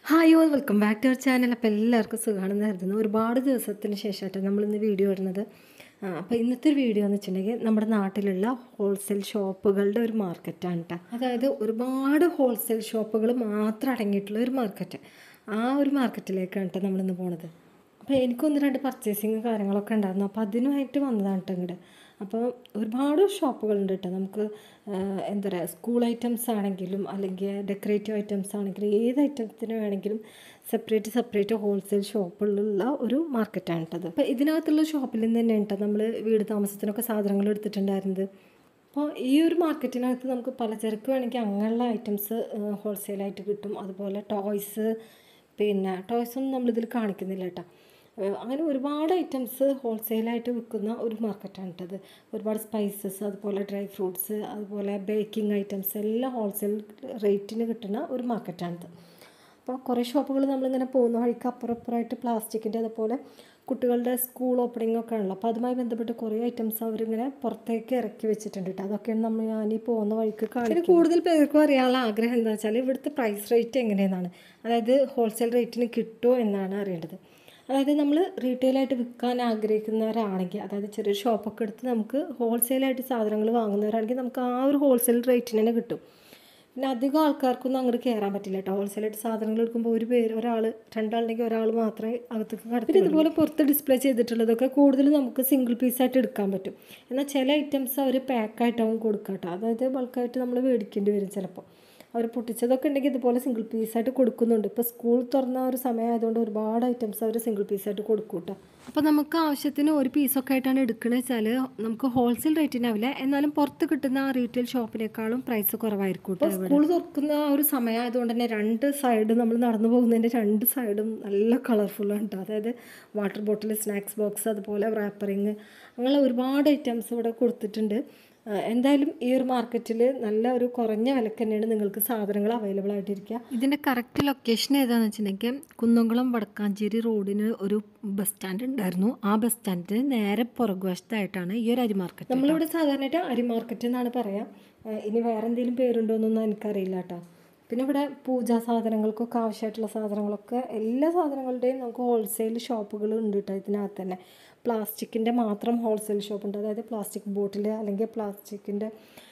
hi all welcome back to our channel അപ്പോൾ എല്ലാവർക്കും സുഖമാണെന്ന് കരുതുന്നു ഒരുപാട് ദിവസത്തിന് ശേഷമായിട്ട് നമ്മളിന്ന് വീഡിയോ ഇടുന്നത് ആ, അപ്പോൾ ഇന്നത്തെ ഒരു വീഡിയോ എന്ന് വെച്ചിട്ടുണ്ടെങ്കിൽ നമ്മുടെ നാട്ടിലുള്ള ഹോൾസെയിൽ ഷോപ്പുകളുടെ ഒരു മാർക്കറ്റാണ് കേട്ടോ അതായത് ഒരുപാട് ഹോൾസെയിൽ ഷോപ്പുകൾ മാത്രം അടങ്ങിയിട്ടുള്ള ഒരു മാർക്കറ്റ് ആ ഒരു മാർക്കറ്റിലേക്കാണ് കേട്ടോ നമ്മളിന്ന് പോണത് അപ്പോൾ എനിക്കൊന്ന് രണ്ട് പർച്ചേസിങ് കാര്യങ്ങളൊക്കെ ഉണ്ടായിരുന്നു അപ്പോൾ അതിനുമായിട്ട് വന്നതാണ് കേട്ടോ ഇങ്ങോട്ട് അപ്പോൾ ഒരുപാട് ഷോപ്പുകളുണ്ട് കേട്ടോ നമുക്ക് ആ, എന്താ പറയുക സ്കൂൾ ഐറ്റംസ് ആണെങ്കിലും അല്ലെങ്കിൽ ഡെക്കറേറ്റീവ് ഐറ്റംസ് ആണെങ്കിലും ഏത് ഐറ്റത്തിന് വേണമെങ്കിലും സെപ്പറേറ്റ് സെപ്പറേറ്റ് ഹോൾസെയിൽ ഷോപ്പുകളുള്ള ഒരു മാർക്കറ്റാണ് കേട്ടത് അപ്പോൾ ഇതിനകത്തുള്ള ഷോപ്പിൽ നിന്ന് തന്നെയാണ് കേട്ടോ നമ്മൾ വീട് താമസത്തിനൊക്കെ സാധനങ്ങൾ എടുത്തിട്ടുണ്ടായിരുന്നത് അപ്പോൾ ഈ ഒരു മാർക്കറ്റിനകത്ത് നമുക്ക് പലചരക്ക് വേണമെങ്കിൽ അങ്ങനെയുള്ള ഐറ്റംസ് ഹോൾസെയിലായിട്ട് കിട്ടും അതുപോലെ ടോയ്സ് പിന്നെ ടോയ്സൊന്നും നമ്മളിതിൽ കാണിക്കുന്നില്ല കേട്ടോ ഏഹ് അങ്ങനെ ഒരുപാട് ഐറ്റംസ് ഹോൾസെയിലായിട്ട് വിൽക്കുന്ന ഒരു മാർക്കറ്റാണ് കേട്ടത് ഒരുപാട് സ്പൈസസ് അതുപോലെ ഡ്രൈ ഫ്രൂട്ട്സ് അതുപോലെ ബേക്കിംഗ് ഐറ്റംസ് എല്ലാം ഹോൾസെയിൽ റേറ്റിന് കിട്ടുന്ന ഒരു മാർക്കറ്റാണിത് അപ്പോൾ കുറേ ഷോപ്പുകൾ നമ്മളിങ്ങനെ പോകുന്ന വഴിക്ക് അപ്പുറം അപ്പുറമായിട്ട് പ്ലാസ്റ്റിക്കിൻ്റെ അതുപോലെ കുട്ടികളുടെ സ്കൂൾ ഓപ്പണിംഗ് ഒക്കെ ആണല്ലോ അപ്പോൾ അതുമായി ബന്ധപ്പെട്ട് കുറേ ഐറ്റംസ് അവരിങ്ങനെ പുറത്തേക്ക് ഇറക്കി വെച്ചിട്ടുണ്ട് കേട്ടോ അതൊക്കെയാണ് നമ്മൾ ഞാൻ ഈ പോകുന്ന വഴിക്ക് കാണിക്കുന്നത് കൂടുതൽ പേർക്കും അറിയാനുള്ള ആഗ്രഹം എന്താ വെച്ചാൽ ഇവിടുത്തെ പ്രൈസ് റേറ്റ് എങ്ങനെയെന്നാണ് അതായത് ഹോൾസെയിൽ റേറ്റിന് കിട്ടുമോ എന്നാണ് അറിയേണ്ടത് അതായത് നമ്മൾ റീറ്റെയിലായിട്ട് വിൽക്കാൻ ആഗ്രഹിക്കുന്നവരാണെങ്കിൽ അതായത് ചെറിയ ഷോപ്പൊക്കെ എടുത്ത് നമുക്ക് ഹോൾസെയിലായിട്ട് സാധനങ്ങൾ വാങ്ങുന്നവരാണെങ്കിൽ നമുക്ക് ആ ഒരു ഹോൾസെയിൽ റേറ്റിന് തന്നെ കിട്ടും പിന്നെ അധികം ആൾക്കാർക്കൊന്നും അങ്ങോട്ട് കയറാൻ പറ്റില്ല കേട്ടോ ഹോൾസെയിലായിട്ട് സാധനങ്ങൾ എടുക്കുമ്പോൾ ഒരു പേര് ഒരാൾ രണ്ടാളുണ്ടെങ്കിൽ ഒരാൾ മാത്രമേ അകത്തേക്ക് കടത്തി പിന്നെ ഇതുപോലെ പുറത്ത് ഡിസ്പ്ലേ ചെയ്തിട്ടുള്ളതൊക്കെ കൂടുതൽ നമുക്ക് സിംഗിൾ പീസായിട്ട് എടുക്കാൻ പറ്റും എന്നാൽ ചില ഐറ്റംസ് അവർ പാക്കായിട്ടാവും കൊടുക്കുക കേട്ടോ അതായത് ബൾക്കായിട്ട് നമ്മൾ മേടിക്കേണ്ടി വരും ചിലപ്പോൾ അവർ പൊട്ടിച്ചതൊക്കെ ഉണ്ടെങ്കിൽ ഇതുപോലെ സിംഗിൾ പീസായിട്ട് കൊടുക്കുന്നുണ്ട് ഇപ്പോൾ സ്കൂൾ തുറന്ന ഒരു സമയമായതുകൊണ്ട് ഒരുപാട് ഐറ്റംസ് അവർ സിംഗിൾ പീസായിട്ട് കൊടുക്കും കേട്ടോ അപ്പോൾ നമുക്ക് ആവശ്യത്തിന് ഒരു പീസൊക്കെ ആയിട്ടാണ് എടുക്കുന്നത് വെച്ചാൽ നമുക്ക് ഹോൾസെയിൽ റേറ്റിനാവില്ല എന്നാലും പുറത്ത് കിട്ടുന്ന ആ റീറ്റെയിൽ ഷോപ്പിനേക്കാളും പ്രൈസ് കുറവായിരിക്കും കേട്ടോ സ്കൂൾ തുറക്കുന്ന ആ ഒരു സമയമായതുകൊണ്ട് തന്നെ രണ്ട് സൈഡ് നമ്മൾ നടന്നു പോകുന്നതിൻ്റെ രണ്ട് സൈഡും നല്ല കളർഫുള്ളാണ് കേട്ടോ അതായത് വാട്ടർ ബോട്ടിൽ സ്നാക്സ് ബോക്സ് അതുപോലെ റാപ്പറിങ് അങ്ങനെ ഒരുപാട് ഐറ്റംസ് ഇവിടെ കൊടുത്തിട്ടുണ്ട് ആ, എന്തായാലും ഈ ഒരു മാർക്കറ്റിൽ നല്ല ഒരു കുറഞ്ഞ വിലക്ക് തന്നെയാണ് നിങ്ങൾക്ക് സാധനങ്ങൾ അവൈലബിൾ ആയിട്ടിരിക്കുക ഇതിൻ്റെ കറക്റ്റ് ലൊക്കേഷൻ ഏതാണെന്ന് വെച്ചിട്ടുണ്ടെങ്കിൽ കുന്നംകുളം വടക്കാഞ്ചേരി റോഡിന് ഒരു ബസ് സ്റ്റാൻഡ് ഉണ്ടായിരുന്നു ആ ബസ് സ്റ്റാൻഡിന് നേരെ പുറകുവശത്തായിട്ടാണ് ഈ ഒരു അരി മാർക്കറ്റ് നമ്മളിവിടെ സാധാരണയായിട്ട് അരി മാർക്കറ്റ് എന്നാണ് പറയാം ആ, ഇനി വേറെ എന്തെങ്കിലും പേരുണ്ടോയെന്നൊന്നും എനിക്കറിയില്ല കേട്ടോ പിന്നെ ഇവിടെ പൂജാ സാധനങ്ങൾക്കൊക്കെ ആവശ്യമായിട്ടുള്ള സാധനങ്ങളൊക്കെ എല്ലാ സാധനങ്ങളുടെയും നമുക്ക് ഹോൾസെയിൽ ഷോപ്പുകൾ ഉണ്ട് കേട്ടോ ഇതിനകത്ത് തന്നെ പ്ലാസ്റ്റിക്കിൻ്റെ മാത്രം ഹോൾസെയിൽ ഷോപ്പുണ്ട് അതായത് പ്ലാസ്റ്റിക് ബോട്ടിൽ അല്ലെങ്കിൽ പ്ലാസ്റ്റിക്കിൻ്റെ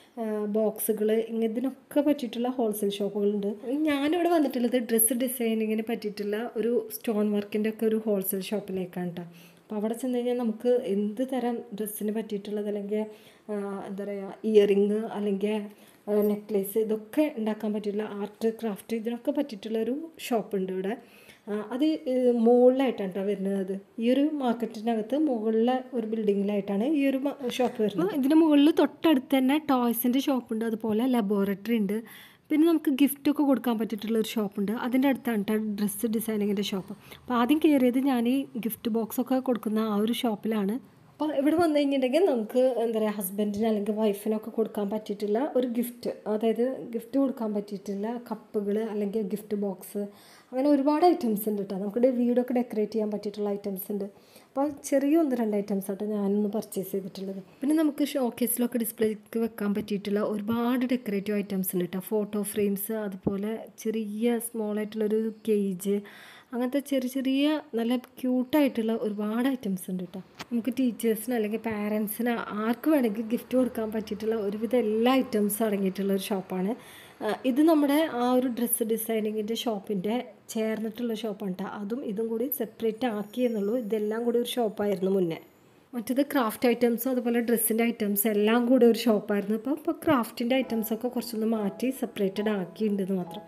ബോക്സുകൾ ഇതിനൊക്കെ പറ്റിയിട്ടുള്ള ഹോൾസെയിൽ ഷോപ്പുകളുണ്ട് ഞാനിവിടെ വന്നിട്ടുള്ളത് ഡ്രസ്സ് ഡിസൈനിങ്ങിന് പറ്റിയിട്ടുള്ള ഒരു സ്റ്റോൺ വർക്കിൻ്റെ ഒക്കെ ഒരു ഹോൾസെയിൽ ഷോപ്പിലേക്കാണ് കേട്ടോ അപ്പോൾ അവിടെ ചെന്ന് കഴിഞ്ഞാൽ നമുക്ക് എന്ത് തരം ഡ്രസ്സിന് പറ്റിയിട്ടുള്ളത് അല്ലെങ്കിൽ ആ, എന്താ പറയുക ഇയറിങ് അല്ലെങ്കിൽ നെക്ലേസ് ഇതൊക്കെ ഉണ്ടാക്കാൻ പറ്റിയിട്ടുള്ള ആർട്ട് ക്രാഫ്റ്റ് ഇതിനൊക്കെ പറ്റിയിട്ടുള്ള ഒരു ഷോപ്പുണ്ട് ഇവിടെ ആ, അത് ഏഹ്, മുകളിലായിട്ടാണ് കേട്ടോ വരുന്നത് ഈ ഒരു മാർക്കറ്റിനകത്ത് മുകളിലെ ഒരു ബിൽഡിങ്ങിലായിട്ടാണ് ഈ ഒരു ഷോപ്പ് വരുന്നത് ഇതിന് മുകളിൽ തൊട്ടടുത്ത് തന്നെ ടോയ്സിൻ്റെ ഷോപ്പുണ്ട് അതുപോലെ ലബോറട്ടറി ഉണ്ട് പിന്നെ നമുക്ക് gift ഒക്കെ കൊടുക്കാൻ പറ്റിയിട്ടുള്ള ഒരു ഷോപ്പുണ്ട് അതിൻ്റെ അടുത്താണ് കേട്ടോ ഡ്രസ്സ് ഡിസൈനിങ്ങിൻ്റെ ഷോപ്പ് അപ്പോൾ ആദ്യം കയറിയത് ഞാൻ ഈ ഗിഫ്റ്റ് ബോക്സ് ഒക്കെ കൊടുക്കുന്ന ആ ഒരു ഷോപ്പിലാണ് അപ്പോൾ ഇവിടെ വന്നു കഴിഞ്ഞിട്ടുണ്ടെങ്കിൽ നമുക്ക് എന്താ പറയുക ഹസ്ബൻഡിന് അല്ലെങ്കിൽ വൈഫിനൊക്കെ കൊടുക്കാൻ പറ്റിയിട്ടുള്ള ഒരു ഗിഫ്റ്റ് അതായത് ഗിഫ്റ്റ് കൊടുക്കാൻ പറ്റിയിട്ടുള്ള കപ്പുകൾ അല്ലെങ്കിൽ ഗിഫ്റ്റ് ബോക്സ് അങ്ങനെ ഒരുപാട് ഐറ്റംസ് ഉണ്ട് കേട്ടോ നമുക്ക് വീടൊക്കെ ഡെക്കറേറ്റ് ചെയ്യാൻ പറ്റിയിട്ടുള്ള ഐറ്റംസ് ഉണ്ട് അപ്പോൾ ചെറിയ ഒന്ന് രണ്ട് ഐറ്റംസ് ആട്ടോ ഞാനൊന്ന് പർച്ചേസ് ചെയ്തിട്ടുള്ളത് പിന്നെ നമുക്ക് ഷോക്കേസിലൊക്കെ ഡിസ്പ്ലേക്ക് വെക്കാൻ പറ്റിയിട്ടുള്ള ഒരുപാട് ഡെക്കറേറ്റീവ് ഐറ്റംസ് ഉണ്ട് കേട്ടോ ഫോട്ടോ ഫ്രെയിംസ് അതുപോലെ ചെറിയ സ്മോൾ ആയിട്ടുള്ളൊരു കേജ് അങ്ങനത്തെ ചെറിയ ചെറിയ നല്ല ക്യൂട്ടായിട്ടുള്ള ഒരുപാട് ഐറ്റംസ് ഉണ്ട് കേട്ടോ നമുക്ക് ടീച്ചേഴ്സിന് അല്ലെങ്കിൽ പാരൻസിന് ആർക്ക് വേണമെങ്കിൽ ഗിഫ്റ്റ് കൊടുക്കാൻ പറ്റിയിട്ടുള്ള ഒരുവിധ എല്ലാ ഐറ്റംസും അടങ്ങിയിട്ടുള്ള ഒരു ഷോപ്പാണ് ആ, ഇത് നമ്മുടെ ആ ഒരു ഡ്രസ്സ് ഡിസൈനിങ്ങിൻ്റെ ഷോപ്പിൻ്റെ ചേർന്നിട്ടുള്ള ഷോപ്പാണ് കേട്ടോ അതും ഇതും കൂടി സെപ്പറേറ്റ് ആക്കി എന്നുള്ളൂ ഇതെല്ലാം കൂടി ഒരു ഷോപ്പായിരുന്നു മുന്നേ മറ്റത് ക്രാഫ്റ്റ് ഐറ്റംസും അതുപോലെ ഡ്രസ്സിൻ്റെ ഐറ്റംസ് എല്ലാം കൂടി ഒരു ഷോപ്പായിരുന്നു ഇപ്പോൾ ഇപ്പോൾ ക്രാഫ്റ്റിൻ്റെ ഐറ്റംസൊക്കെ കുറച്ചൊന്ന് മാറ്റി സെപ്പറേറ്റഡ് ആക്കിയിട്ടുണ്ടെന്ന് മാത്രം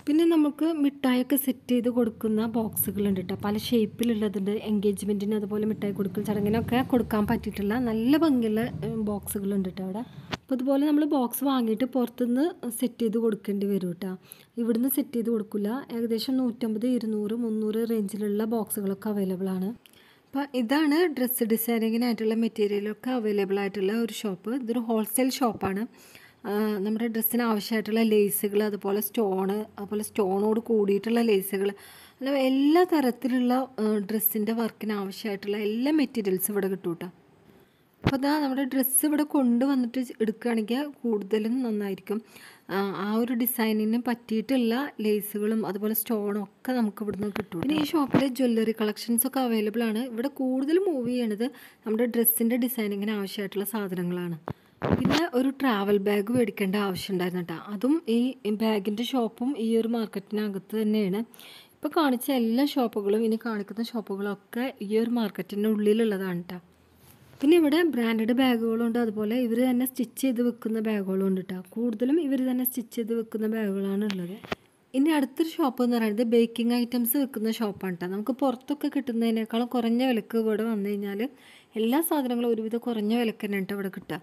പിന്നെ നമുക്ക് മിഠായിയൊക്കെ സെറ്റ് ചെയ്ത് കൊടുക്കുന്ന ബോക്സുകളുണ്ട് കേട്ടോ പല ഷേപ്പിലുള്ളതുണ്ട് എൻഗേജ്മെൻറ്റിന് അതുപോലെ മിഠായി കൊടുക്കൽ ചടങ്ങിനൊക്കെ കൊടുക്കാൻ പറ്റിയിട്ടുള്ള നല്ല ഭംഗിയുള്ള ബോക്സുകളുണ്ട് കേട്ടോ അവിടെ അപ്പോൾ അതുപോലെ നമ്മൾ ബോക്സ് വാങ്ങിയിട്ട് പുറത്തുനിന്ന് സെറ്റ് ചെയ്ത് കൊടുക്കേണ്ടി വരും കേട്ടോ ഇവിടുന്ന് സെറ്റ് ചെയ്ത് കൊടുക്കില്ല ഏകദേശം നൂറ്റമ്പത് ഇരുന്നൂറ് മുന്നൂറ് റേഞ്ചിലുള്ള ബോക്സുകളൊക്കെ അവൈലബിൾ ആണ് അപ്പോൾ ഇതാണ് ഡ്രസ്സ് ഡിസൈനിങ്ങിനായിട്ടുള്ള മെറ്റീരിയലൊക്കെ അവൈലബിൾ ആയിട്ടുള്ള ഒരു ഷോപ്പ് ഇതൊരു ഹോൾസെയിൽ ഷോപ്പാണ് ആ, നമ്മുടെ ഡ്രസ്സിന് ആവശ്യമായിട്ടുള്ള ലേസുകൾ അതുപോലെ സ്റ്റോണ് അതുപോലെ സ്റ്റോണോട് കൂടിയിട്ടുള്ള ലേസുകൾ അല്ല എല്ലാ തരത്തിലുള്ള ഡ്രസ്സിൻ്റെ വർക്കിന് ആവശ്യമായിട്ടുള്ള എല്ലാ മെറ്റീരിയൽസും ഇവിടെ കിട്ടും കേട്ടോ അപ്പോൾ അതാ നമ്മുടെ ഡ്രസ്സ് ഇവിടെ കൊണ്ടുവന്നിട്ട് എടുക്കുകയാണെങ്കിൽ കൂടുതലും നന്നായിരിക്കും ആ, ആ ഒരു ഡിസൈനിന് പറ്റിയിട്ടുള്ള ലേസുകളും അതുപോലെ സ്റ്റോണും ഒക്കെ നമുക്ക് ഇവിടുന്ന് കിട്ടും പിന്നെ ഈ ഷോപ്പിൽ ജ്വല്ലറി കളക്ഷൻസ് ഒക്കെ അവൈലബിൾ ആണ് ഇവിടെ കൂടുതൽ മൂവ് ചെയ്യണത് നമ്മുടെ ഡ്രസ്സിൻ്റെ ഡിസൈനിങ്ങിന് ആവശ്യമായിട്ടുള്ള സാധനങ്ങളാണ് പിന്നെ ഒരു ട്രാവൽ ബാഗ് മേടിക്കേണ്ട ആവശ്യമുണ്ടായിരുന്നു കേട്ടോ അതും ഈ ബാഗിൻ്റെ ഷോപ്പും ഈ ഒരു മാർക്കറ്റിനകത്ത് തന്നെയാണ് ഇപ്പോൾ കാണിച്ച എല്ലാ ഷോപ്പുകളും ഇനി കാണിക്കുന്ന ഷോപ്പുകളൊക്കെ ഈ ഒരു മാർക്കറ്റിൻ്റെ ഉള്ളിലുള്ളതാണ് കേട്ടോ പിന്നെ ഇവിടെ ബ്രാൻഡഡ് ബാഗുകളുണ്ട് അതുപോലെ ഇവർ തന്നെ സ്റ്റിച്ച് ചെയ്ത് വെക്കുന്ന ബാഗുകളും ഉണ്ട് കേട്ടോ കൂടുതലും ഇവർ തന്നെ സ്റ്റിച്ച് ചെയ്ത് വെക്കുന്ന ബാഗുകളാണ് ഉള്ളത് ഇനി അടുത്തൊരു ഷോപ്പ് എന്ന് പറയുന്നത് ബേക്കിംഗ് ഐറ്റംസ് വെക്കുന്ന ഷോപ്പാണ് കേട്ടോ നമുക്ക് പുറത്തൊക്കെ കിട്ടുന്നതിനേക്കാളും കുറഞ്ഞ വിലക്ക് ഇവിടെ വന്നു കഴിഞ്ഞാൽ എല്ലാ സാധനങ്ങളും ഒരുവിധം കുറഞ്ഞ വിലക്ക് തന്നെ കേട്ടോ ഇവിടെ കിട്ടുക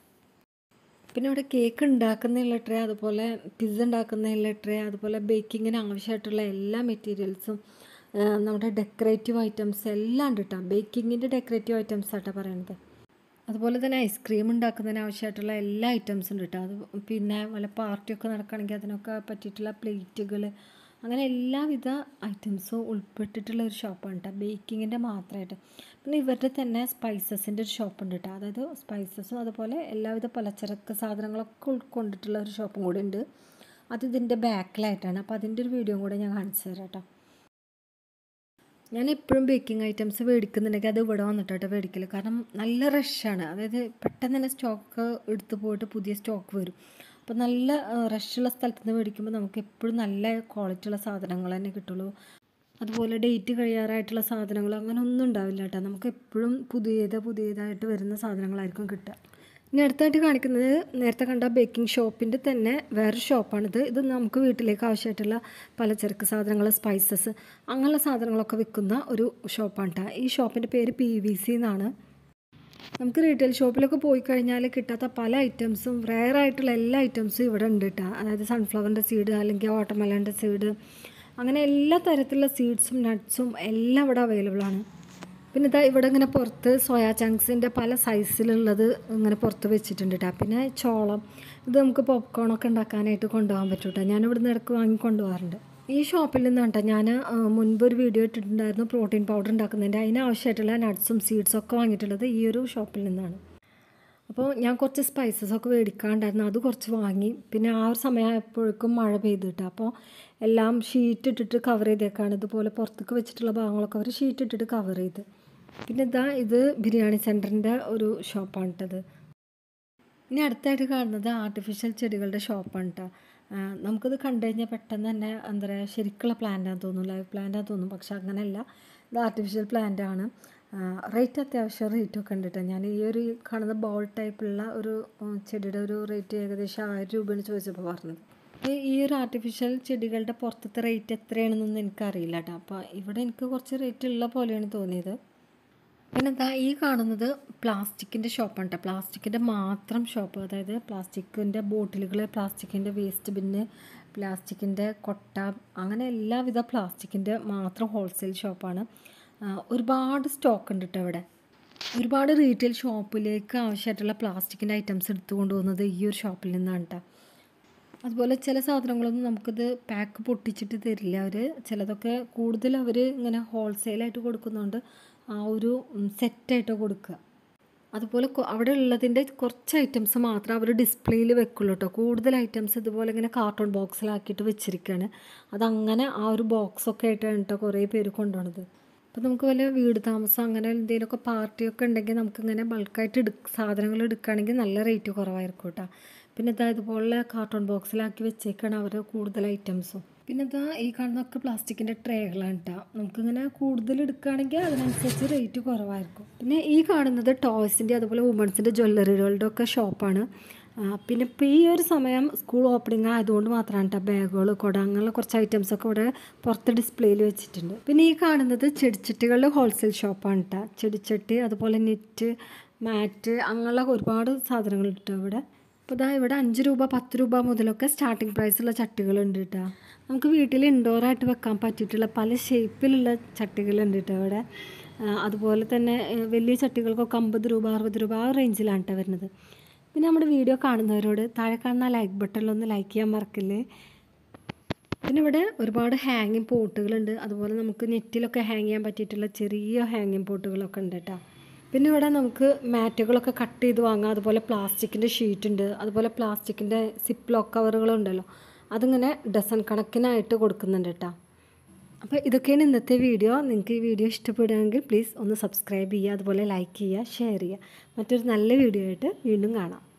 പിന്നെ ഇവിടെ കേക്ക് ഉണ്ടാക്കുന്നതിനുള്ള ട്രേ അതുപോലെ പിസ്സ ഉണ്ടാക്കുന്നതിനുള്ള ട്രേ അതുപോലെ ബേക്കിങ്ങിന് ആവശ്യമായിട്ടുള്ള എല്ലാ മെറ്റീരിയൽസും ആ, നമ്മുടെ ഡെക്കറേറ്റീവ് ഐറ്റംസ് എല്ലാം ഉണ്ട് കേട്ടോ ബേക്കിങ്ങിൻ്റെ ഡെക്കറേറ്റീവ് ഐറ്റംസ് ആട്ടോ പറയുന്നത് അതുപോലെ തന്നെ ഐസ്ക്രീം ഉണ്ടാക്കുന്നതിന് ആവശ്യമായിട്ടുള്ള എല്ലാ ഐറ്റംസും ഉണ്ട് കേട്ടോ അത് പിന്നെ വല്ല പാർട്ടിയൊക്കെ നടക്കുകയാണെങ്കിൽ അതിനൊക്കെ പറ്റിയിട്ടുള്ള പ്ലേറ്റുകൾ അങ്ങനെ എല്ലാവിധ ഐറ്റംസും ഉൾപ്പെട്ടിട്ടുള്ള ഒരു ഷോപ്പാണ് കേട്ടോ ബേക്കിങ്ങിൻ്റെ മാത്രമായിട്ട് പിന്നെ ഇവരുടെ തന്നെ സ്പൈസസിൻ്റെ ഒരു ഷോപ്പുണ്ട് കേട്ടോ അതായത് സ്പൈസസും അതുപോലെ എല്ലാവിധ പലചരക്ക് സാധനങ്ങളൊക്കെ ഉൾക്കൊണ്ടിട്ടുള്ള ഒരു ഷോപ്പും കൂടെ ഉണ്ട് അത് ഇതിൻ്റെ ബാക്കിലായിട്ടാണ് അപ്പോൾ അതിൻ്റെ ഒരു വീഡിയോ കൂടെ ഞാൻ കാണിച്ചു തരാം കേട്ടോ ഞാൻ എപ്പോഴും ബേക്കിംഗ് ഐറ്റംസ് മേടിക്കുന്നുണ്ടെങ്കിൽ അത് ഇവിടെ വന്നിട്ടാണ് മേടിക്കൽ കാരണം നല്ല റഷാണ് അതായത് പെട്ടെന്ന് തന്നെ സ്റ്റോക്ക് എടുത്തു പോയിട്ട് പുതിയ സ്റ്റോക്ക് വരും അപ്പോൾ നല്ല റഷുള്ള സ്ഥലത്ത് നിന്ന് മേടിക്കുമ്പോൾ നമുക്ക് എപ്പോഴും നല്ല ക്വാളിറ്റി ഉള്ള സാധനങ്ങൾ തന്നെ കിട്ടുള്ളൂ അതുപോലെ ഡേറ്റ് കഴിയാറായിട്ടുള്ള സാധനങ്ങൾ അങ്ങനെ ഒന്നും ഉണ്ടാവില്ല കേട്ടോ നമുക്ക് എപ്പോഴും പുതിയത് പുതിയതായിട്ട് വരുന്ന സാധനങ്ങളായിരിക്കും കിട്ടുക ഇനി അടുത്തായിട്ട് കാണിക്കുന്നത് നേരത്തെ കണ്ട ബേക്കിംഗ് ഷോപ്പിൻ്റെ തന്നെ വേറൊരു ഷോപ്പാണിത് ഇത് നമുക്ക് വീട്ടിലേക്ക് ആവശ്യമായിട്ടുള്ള പലചരക്ക് സാധനങ്ങൾ സ്പൈസസ് അങ്ങനെയുള്ള സാധനങ്ങളൊക്കെ വിൽക്കുന്ന ഒരു ഷോപ്പാണ് കേട്ടോ ഈ ഷോപ്പിൻ്റെ പേര് പി വി സി എന്നാണ് നമുക്ക് റീറ്റെയിൽ ഷോപ്പിലൊക്കെ പോയി കഴിഞ്ഞാൽ കിട്ടാത്ത പല ഐറ്റംസും റെയർ ആയിട്ടുള്ള എല്ലാ ഐറ്റംസും ഇവിടെ ഉണ്ട് കേട്ടോ അതായത് സൺഫ്ലവറിൻ്റെ സീഡ് അല്ലെങ്കിൽ വാട്ടർമെലൻ്റെ സീഡ് അങ്ങനെ എല്ലാ തരത്തിലുള്ള സീഡ്സും നട്ട്സും എല്ലാം ഇവിടെ അവൈലബിൾ ആണ് പിന്നെ ഇതാ ഇവിടെ ഇങ്ങനെ പുറത്ത് സോയാ ചങ്ക്സിൻ്റെ പല സൈസിലുള്ളത് ഇങ്ങനെ പുറത്ത് വെച്ചിട്ടുണ്ട് കേട്ടോ പിന്നെ ചോളം ഇത് നമുക്ക് പോപ്കോണൊക്കെ ഉണ്ടാക്കാനായിട്ട് കൊണ്ടുപോകാൻ പറ്റും കേട്ടോ ഞാൻ ഇവിടുന്ന് ഇടയ്ക്ക് വാങ്ങി കൊണ്ടുപോകാറുണ്ട് ഈ ഷോപ്പിൽ നിന്ന് കേട്ടോ ഞാൻ ആ, മുൻപ് ഒരു വീഡിയോ ഇട്ടിട്ടുണ്ടായിരുന്നു പ്രോട്ടീൻ പൗഡർ ഉണ്ടാക്കുന്നതിൻ്റെ അതിനാവശ്യമായിട്ടുള്ള നട്ട്സും സീഡ്സും ഒക്കെ വാങ്ങിയിട്ടുള്ളത് ഈ ഒരു ഷോപ്പിൽ നിന്നാണ് അപ്പോൾ ഞാൻ കുറച്ച് സ്പൈസസ് ഒക്കെ മേടിക്കാണ്ടായിരുന്നു അത് കുറച്ച് വാങ്ങി പിന്നെ ആ ഒരു സമയമായപ്പോഴേക്കും മഴ പെയ്തു കിട്ടുക അപ്പോൾ എല്ലാം ഷീറ്റ് ഇട്ടിട്ട് കവർ ചെയ്തേക്കാണ് ഇതുപോലെ പുറത്തേക്ക് വെച്ചിട്ടുള്ള ഭാഗങ്ങളൊക്കെ അവർ ഷീറ്റ് ഇട്ടിട്ട് കവർ ചെയ്ത് പിന്നെ ഇതാ ഇത് ബിരിയാണി സെൻറ്ററിൻ്റെ ഒരു ഷോപ്പാണ് കേട്ടത് ഇനി അടുത്തായിട്ട് കാണുന്നത് ആർട്ടിഫിഷ്യൽ ചെടികളുടെ ഷോപ്പാണ് കേട്ടോ നമുക്കിത് കണ്ടു കഴിഞ്ഞാൽ പെട്ടെന്ന് തന്നെ എന്താ പറയുക ശരിക്കുള്ള പ്ലാന്റാന്ന് തോന്നും ലൈവ് പ്ലാന്റാന്ന് തോന്നും പക്ഷെ അങ്ങനെയല്ല ഇത് ആർട്ടിഫിഷ്യൽ പ്ലാന്റ് ആണ് റേറ്റ് അത്യാവശ്യം റേറ്റൊക്കെ ഉണ്ട് കേട്ടോ ഞാൻ ഈ ഒരു കാണുന്ന ബോൾ ടൈപ്പുള്ള ഒരു ഉം, ചെടിയുടെ ഒരു റേറ്റ് ഏകദേശം ആയിരം രൂപയാണ് ചോദിച്ചപ്പോൾ പറഞ്ഞത് അപ്പോൾ ഈ ഒരു ആർട്ടിഫിഷ്യൽ ചെടികളുടെ പുറത്തത്തെ റേറ്റ് എത്രയാണെന്നൊന്നും എനിക്കറിയില്ല കേട്ടോ അപ്പോൾ ഇവിടെ എനിക്ക് കുറച്ച് റേറ്റ് ഉള്ള പോലെയാണ് തോന്നിയത് പിന്നെ ദാ ഈ കാണുന്നത് പ്ലാസ്റ്റിക്കിൻ്റെ ഷോപ്പാണ് കേട്ടോ പ്ലാസ്റ്റിക്കിൻ്റെ മാത്രം ഷോപ്പ് അതായത് പ്ലാസ്റ്റിക്കിൻ്റെ ബോട്ടിലുകൾ പ്ലാസ്റ്റിക്കിൻ്റെ വേസ്റ്റ് ബിന്ന് പ്ലാസ്റ്റിക്കിൻ്റെ കൊട്ട അങ്ങനെ എല്ലാവിധ പ്ലാസ്റ്റിക്കിൻ്റെ മാത്രം ഹോൾസെയിൽ ഷോപ്പാണ് ആ, ഒരുപാട് സ്റ്റോക്ക് ഉണ്ട് കേട്ടോ ഇവിടെ ഒരുപാട് റീറ്റെയിൽ ഷോപ്പിലേക്ക് ആവശ്യമായിട്ടുള്ള പ്ലാസ്റ്റിക്കിൻ്റെ ഐറ്റംസ് എടുത്തു കൊണ്ടുപോകുന്നത് ഈ ഒരു ഷോപ്പിൽ നിന്നാണ് കേട്ടോ അതുപോലെ ചില സാധനങ്ങളൊന്നും നമുക്കിത് പാക്ക് പൊട്ടിച്ചിട്ട് തരില്ല അവർ ചിലതൊക്കെ കൂടുതൽ അവർ ഇങ്ങനെ ഹോൾസെയിലായിട്ട് കൊടുക്കുന്നതുകൊണ്ട് ആ ഒരു സെറ്റായിട്ട് കൊടുക്കുക അതുപോലെ കൊ- അവിടെ ഉള്ളതിൻ്റെ കുറച്ച് ഐറ്റംസ് മാത്രം അവർ ഡിസ്പ്ലേയിൽ വെക്കുള്ളൂ കേട്ടോ കൂടുതൽ ഐറ്റംസ് ഇതുപോലെ ഇങ്ങനെ കാർട്ടൂൺ ബോക്സിലാക്കിയിട്ട് വെച്ചിരിക്കുകയാണ് അതങ്ങനെ ആ ഒരു ബോക്സൊക്കെ ആയിട്ടാണ് കേട്ടോ കുറേ പേര് കൊണ്ടുപോണത് അപ്പോൾ നമുക്ക് വല്ല വീട് താമസം അങ്ങനെ എന്തെങ്കിലുമൊക്കെ പാർട്ടിയൊക്കെ ഉണ്ടെങ്കിൽ നമുക്കിങ്ങനെ ബൾക്കായിട്ട് എടു സാധനങ്ങൾ എടുക്കുകയാണെങ്കിൽ നല്ല റേറ്റ് കുറവായിരിക്കും കേട്ടോ പിന്നെ ഇതാ ഇതുപോലെ കാർട്ടൂൺ ബോക്സിലാക്കി വെച്ചേക്കാണ് അവർ കൂടുതൽ ഐറ്റംസും പിന്നെ ഇതാ ഈ കാണുന്നതൊക്കെ പ്ലാസ്റ്റിക്കിൻ്റെ ട്രേകളാണ് കേട്ടോ നമുക്കിങ്ങനെ കൂടുതൽ എടുക്കുകയാണെങ്കിൽ അതിനനുസരിച്ച് റേറ്റ് കുറവായിരിക്കും പിന്നെ ഈ കാണുന്നത് ടോയ്സിൻ്റെ അതുപോലെ വുമൺസിൻ്റെ ജ്വല്ലറികളുടെ ഒക്കെ ഷോപ്പാണ് ആ, പിന്നെ ഇപ്പോൾ ഈ ഒരു സമയം സ്കൂൾ ഓപ്പണിംഗ് ആയതുകൊണ്ട് മാത്രമാണ് കേട്ടോ ബാഗുകൾ കുട അങ്ങനെയുള്ള കുറച്ച് ഐറ്റംസൊക്കെ ഇവിടെ പുറത്ത് ഡിസ്പ്ലേയിൽ വെച്ചിട്ടുണ്ട് പിന്നെ ഈ കാണുന്നത് ചെടിച്ചട്ടികളുടെ ഹോൾസെയിൽ ഷോപ്പാണ് കേട്ടോ ചെടിച്ചട്ടി അതുപോലെ നെറ്റ് മാറ്റ് അങ്ങനെയുള്ള ഒരുപാട് സാധനങ്ങൾ കിട്ടും ഇവിടെ അപ്പോൾ ഇതാ ഇവിടെ അഞ്ച് രൂപ പത്ത് രൂപ മുതലൊക്കെ സ്റ്റാർട്ടിങ് പ്രൈസുള്ള ചട്ടികളുണ്ട് കേട്ടോ നമുക്ക് വീട്ടിൽ ഇൻഡോറായിട്ട് വെക്കാൻ പറ്റിയിട്ടുള്ള പല ഷേപ്പിലുള്ള ചട്ടികളുണ്ട് കേട്ടോ ഇവിടെ ആ, അതുപോലെ തന്നെ ഏ, വലിയ ചട്ടികൾക്കൊക്കെ അമ്പത് രൂപ അറുപത് രൂപ ആ റേഞ്ചിലാണ് കേട്ടോ വരുന്നത് പിന്നെ നമ്മുടെ വീഡിയോ കാണുന്നവരോട് താഴെ കാണുന്ന ലൈക്ക് ബട്ടണിലൊന്ന് ലൈക്ക് ചെയ്യാൻ മറക്കില്ലേ പിന്നെ ഇവിടെ ഒരുപാട് ഹാങ്ങിങ് പോട്ടുകളുണ്ട് അതുപോലെ നമുക്ക് നെറ്റിലൊക്കെ ഹാങ് ചെയ്യാൻ പറ്റിയിട്ടുള്ള ചെറിയ ഹാങ്ങിങ് പോട്ടുകളൊക്കെ ഉണ്ട് കേട്ടോ പിന്നെ ഇവിടെ നമുക്ക് മാറ്റുകളൊക്കെ കട്ട് ചെയ്ത് വാങ്ങാം അതുപോലെ പ്ലാസ്റ്റിക്കിൻ്റെ ഷീറ്റ് ഉണ്ട് അതുപോലെ പ്ലാസ്റ്റിക്കിൻ്റെ സിപ്പ് ലോക്ക് കവറുകളുണ്ടല്ലോ അതിങ്ങനെ ഡസൺ കണക്കിനായിട്ട് കൊടുക്കുന്നുണ്ട് കേട്ടോ അപ്പോൾ ഇതൊക്കെയാണ് ഇന്നത്തെ വീഡിയോ നിങ്ങൾക്ക് ഈ വീഡിയോ ഇഷ്ടപ്പെടുകയാണെങ്കിൽ പ്ലീസ് ഒന്ന് സബ്സ്ക്രൈബ് ചെയ്യുക അതുപോലെ ലൈക്ക് ചെയ്യുക ഷെയർ ചെയ്യുക മറ്റൊരു നല്ല വീഡിയോ ആയിട്ട് വീണ്ടും കാണാം